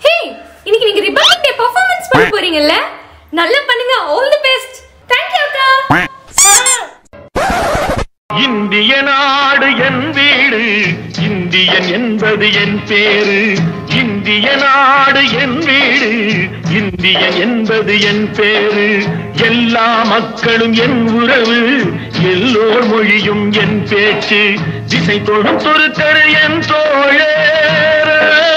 ஹே இன்னைக்கு நீங்க ரிபப்ளிக் டே பெர்ஃபார்மன்ஸ் பண்ண போறீங்கல்ல நல்லா பண்ணுங்க all the best thank you அக்கா இந்திய நாடு என் வீடு இந்தியன் என்பது என் பேரு இந்திய நாடு என் வீடு இந்தியன் என்பது என் பேரு எல்லா மக்களும் என் உறவு எல்லோர் மொழியும் என் பேச்சு திசை தொடும் தொருத்தரு என் தோழர்